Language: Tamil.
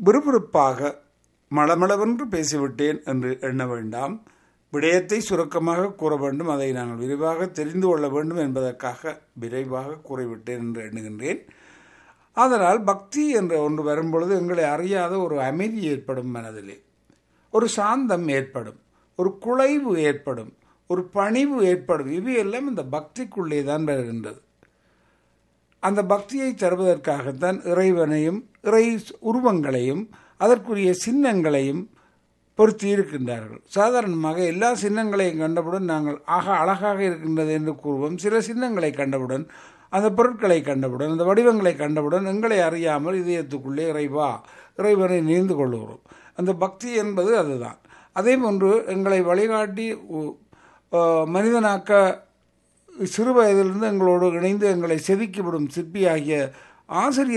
விறுவிறுப்பாக மளமளவென்று பேசிவிட்டேன் என்று எண்ண வேண்டாம் விடயத்தை சுருக்கமாக கூற வேண்டும் அதை நாங்கள் விரிவாக தெரிந்து கொள்ள வேண்டும் என்பதற்காக விரைவாக கூறிவிட்டேன் என்று எண்ணுகின்றேன் அதனால் பக்தி என்ற ஒன்று வரும்பொழுது எங்களை அறியாத ஒரு அமைதி ஏற்படும் மனதிலே ஒரு சாந்தம் ஏற்படும் ஒரு குலைவு ஏற்படும் ஒரு பணிவு ஏற்படும் இவையெல்லாம் இந்த பக்திக்குள்ளே தான் வருகின்றது அந்த பக்தியை தருவதற்காகத்தான் இறைவனையும் இறை உருவங்களையும் அதற்குரிய சின்னங்களையும் பொருத்தி இருக்கின்றார்கள் சாதாரணமாக எல்லா சின்னங்களையும் கண்டவுடன் நாங்கள் ஆக அழகாக இருக்கின்றது என்று கூறுவோம் சில சின்னங்களை கண்டவுடன் அந்த பொருட்களை கண்டவுடன் அந்த வடிவங்களை கண்டவுடன் எங்களை அறியாமல் இதயத்துக்குள்ளே இறைவா இறைவனை நீந்து கொள்ளுகிறோம் அந்த பக்தி என்பது அதுதான் அதே போன்று எங்களை வழிகாட்டி மனிதனாக்க சிறு வயதிலிருந்து எங்களோடு இணைந்து எங்களை செதுக்கிவிடும் சிற்பியாகிய ஆசிரியர்